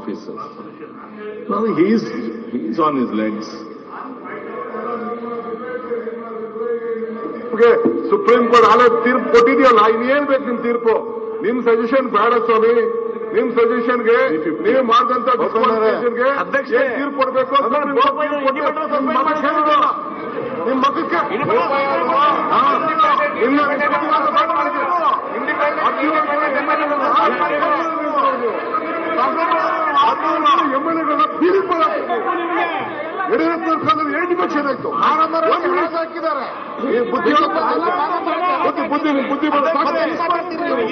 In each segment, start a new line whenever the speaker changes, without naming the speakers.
officers. No, he's, he's on his legs.
ನಿಮ್ಗೆ Supreme Court ಅಲ್ಲ ತೀರ್ಪು ಕೊಟ್ಟಿದೆಯಲ್ಲ ಇನ್ನೇನ್ ಬೇಕು ನಿಮ್ ತೀರ್ಪು ನಿಮ್ ಸಜೆಷನ್ ಬೇಡ ಸ್ವಾಮಿ ನಿಮ್ ಸಜೆಷನ್ಗೆ ನೀವು ಮಾಡಿದಂತ ಡಿಸ್ಕ್ವಾಲಿಫಿಕೇಶನ್ಗೆ
ಅಧ್ಯಕ್ಷ.
ಏನ್ ತೀರ್ಪು ಕೊಡ್ಬೇಕು ಸುಪ್ರೀಂ ಕೋರ್ಟ್ ತೀರ್ಪು ಕೊಟ್ಟು ನಿಮ್ ಮಗಕ್ಕೆ ಹೇಳಿದ್ರು. ನಿಮ್ ಮಗಕ್ಕೆ ಹಾ. ಇನ್ನು ವಿಶ್ವಾಸ ಮಾಡಿದ್ರು. ಎಮ್ಮೆಲ್ಎಗಳ ತೀರ್ಪು ಯಡಿಯೂರಪ್ಪ ಕಾಲದಲ್ಲಿ ಎಂಟು ಪಕ್ಷ ಏನಾಯ್ತು ಹಾಕಿದ್ದಾರೆ ಬುದ್ಧಿ ಬುದ್ಧಿ ಬುದ್ಧಿ ಬುದ್ಧಿ ಬರೋ ಸಾಕು.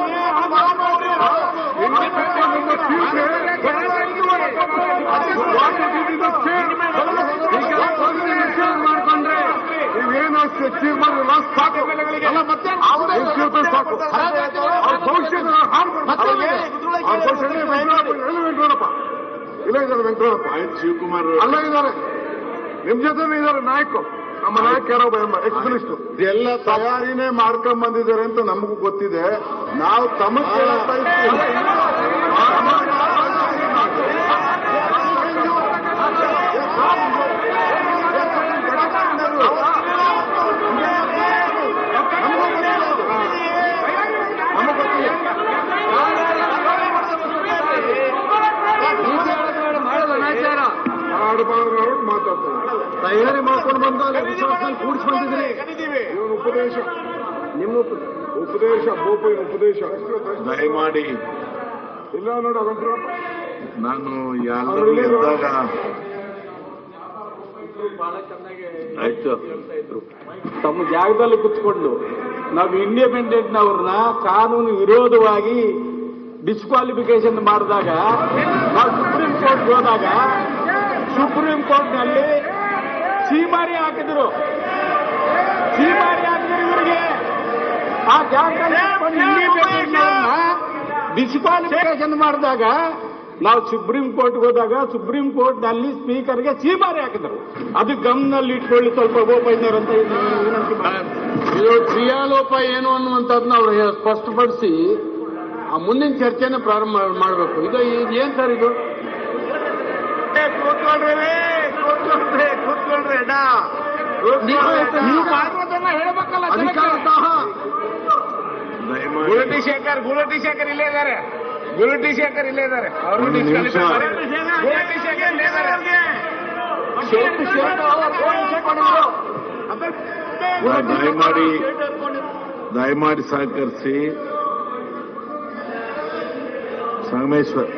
ಮಾಡ್ಕೊಂಡ್ರೆ ನೀವೇನು ತೀರ್ಮಾನ ಸಾಕು ಅಲ್ಲ ಮತ್ತೆ ತೀರ್ಪು ಸಾಕು ಅವ್ರ ಭವಿಷ್ಯದ ಹಾಳು ಮಾಡ್ತಾರೆ. ಅವ್ರ ಭವಿಷ್ಯದಲ್ಲಿ ವೆಂಕಟರಮಣ ಎಲ್ಲಿ ವೆಂಕಟರಮಣಪ್ಪ ಇಲ್ಲ ಇದ್ದಾರೆ ವೆಂಕಟರಮಣಪ್ಪ
ಆಯ್ತು ಶಿವಕುಮಾರ್
ಅಲ್ಲ ಇದ್ದಾರೆ ನಿಮ್ ಜೊತೆ ಇದ್ದಾರೆ ನಾಯಕ ನಮ್ಮ ನಾಯಕ ಯಾರೋ ಎಂಬ ಎಕ್ಸ್ ಮಿನಿಸ್ಟರ್
ಇದೆಲ್ಲ ತಯಾರಿನೇ ಮಾಡ್ಕೊಂಡ್ ಬಂದಿದ್ದಾರೆ ಅಂತ ನಮಗೂ ಗೊತ್ತಿದೆ ನಾವು ತಮಗ್ ಕೇಳಕ್ ಬಯಸ್ತೀವಿ.
ಆಡಬಾರ್ದು ಮಾತಾಡ್ತಾರೆ ತಯಾರಿ ಮಾಡ್ಕೊಂಡು ಬಂದ ವಿಶ್ವಾಸದಲ್ಲಿ ಕೂಡಿಸಿ ಬಂದಿದ್ರಿ ಇವನು ಉಪದೇಶ ನಿಮ್ಮ ಉಪದೇಶ ಬೋಪೈನ ಉಪದೇಶ
ದಯಮಾಡಿ
ಇಲ್ಲ ನೋಡು ಅದೊಂದು
ನಾನು ಎಲ್ಲರೂ ಇದ್ದಾಗ ಆಯ್ತು
ತಮ್ಮ ಜಾಗದಲ್ಲಿ ಕುತ್ಕೊಂಡು ನಾವು ಇಂಡಿಪೆಂಡೆಂಟ್ ನವ್ರನ್ನ ಕಾನೂನು ವಿರೋಧವಾಗಿ ಡಿಸ್ಕ್ವಾಲಿಫಿಕೇಶನ್ ಮಾಡಿದಾಗ ನಾವು ಸುಪ್ರೀಂ ಕೋರ್ಟ್ ಹೋದಾಗ ಸುಪ್ರೀಂ ಕೋರ್ಟ್ ನಲ್ಲಿ ಸೀಮಾರಿ ಹಾಕಿದ್ರು ಸೀಮಾರಿ ಹಾಕಿದ್ರು ಇವರಿಗೆ ಆ ಜಾಗದಲ್ಲಿ ಡಿಸ್ಕ್ವಾಲಿಫಿಕೇಶನ್ ಮಾಡಿದಾಗ ನಾವು ಸುಪ್ರೀಂ ಕೋರ್ಟ್ ಹೋದಾಗ ಸುಪ್ರೀಂ ಕೋರ್ಟ್ ನಲ್ಲಿ ಸ್ಪೀಕರ್ಗೆ ಸೀಮಾರಿ ಹಾಕಿದ್ರು ಅದು ಗಮನಲ್ಲಿ ಇಟ್ಕೊಳ್ಳಿ ಸ್ವಲ್ಪ ಗೋಪೈನರ್ ಅಂತ ವಿನಂತಿ ಮಾಡ್ತೀನಿ.
ಇದು ಕ್ರಿಯಾಲೋಪ ಏನು ಅನ್ನುವಂಥದ್ದನ್ನ ಅವರು ಸ್ಪಷ್ಟಪಡಿಸಿ ಆ ಮುಂದಿನ ಚರ್ಚೆನ ಪ್ರಾರಂಭ ಮಾಡಬೇಕು ಇದು ಇದು ಏನ್ ಸರ್ ಇದು
ಕೂತ್ಕೊಳ್ರಿ ಕೂತ್ಕೊಳ್ರಿ ಕೂತ್ಕೊಳ್ರಿ ಅಣ್ಣ
ನೀವು ಮಾಡುವುದನ್ನ ಹೇಳ್ಬೇಕಲ್ಲ ಜನಕ್ಕೆ.
ಅಧಿಕಾರತಃ
ದಯಮಾಡಿ
ಗುಲಟಿ ಶೇಖರ್ ಗುಲಟಿ ಶೇಖರ್ ಇಲ್ಲೇ ಇದ್ದಾರೆ ಗುಲಟಿ ಶೇಖರ್ ಇಲ್ಲೇ ಇದ್ದಾರೆ ಅವರು
ಒಂದು ನಿಮಿಷ.
ಗುಲಟಿ ಶೇಖರ್ ಇಲ್ಲೇ ಇದ್ದಾರೆ
ಶೇಖ್ ಶೇಖ್ ಅವರು ಫೋನ್ ಇಟ್ಕೊಂಡಿದ್ರು.
ದಯಮಾಡಿ ದಯಮಾಡಿ ಸಹಕರಿಸಿ ಸಂಗಮೇಶ್ವರ್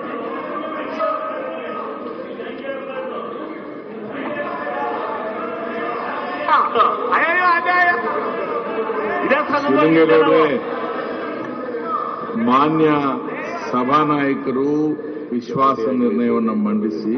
ಅಯ್ಯೋ ಅನ್ಯಾಯ ಇದೇ
ಶಿವಲಿಂಗೇಗೌಡ್ರೆ ಮಾನ್ಯ ಸಭಾನಾಯಕರು ವಿಶ್ವಾಸ ನಿರ್ಣಯವನ್ನು ಮಂಡಿಸಿ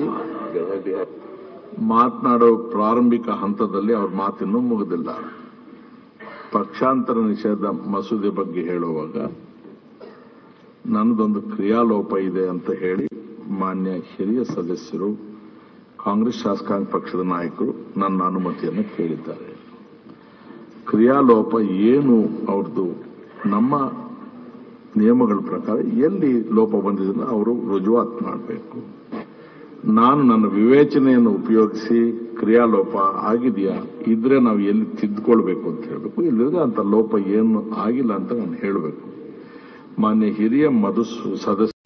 ಮಾತನಾಡೋ ಪ್ರಾರಂಭಿಕ ಹಂತದಲ್ಲಿ ಅವ್ರ ಮಾತಿನ್ನೂ ಮುಗಿದಿಲ್ಲ ಪಕ್ಷಾಂತರ ನಿಷೇಧ ಮಸೂದೆ ಬಗ್ಗೆ ಹೇಳುವಾಗ ನನ್ನದೊಂದು ಕ್ರಿಯಾಲೋಪ ಇದೆ ಅಂತ ಹೇಳಿ ಮಾನ್ಯ ಹಿರಿಯ ಸದಸ್ಯರು ಕಾಂಗ್ರೆಸ್ ಶಾಸಕಾಂಗ ಪಕ್ಷದ ನಾಯಕರು ನನ್ನ ಅನುಮತಿಯನ್ನು ಕೇಳಿದ್ದಾರೆ ಕ್ರಿಯಾಲೋಪ ಏನು ಅವ್ರದ್ದು ನಮ್ಮ ನಿಯಮಗಳ ಪ್ರಕಾರ ಎಲ್ಲಿ ಲೋಪ ಬಂದಿದೆ ಅವರು ರುಜುವಾತ್ ಮಾಡಬೇಕು ನಾನು ನನ್ನ ವಿವೇಚನೆಯನ್ನು ಉಪಯೋಗಿಸಿ ಕ್ರಿಯಾಲೋಪ ಆಗಿದೆಯಾ ಇದ್ರೆ ನಾವು ಎಲ್ಲಿ ತಿದ್ದುಕೊಳ್ಬೇಕು ಅಂತ ಹೇಳಬೇಕು ಇಲ್ಲದ್ರೆ ಅಂತ ಲೋಪ ಏನು ಆಗಿಲ್ಲ ಅಂತ ನಾನು ಹೇಳಬೇಕು ಮಾನ್ಯ ಹಿರಿಯ ಮಧು ಸದಸ್ಯ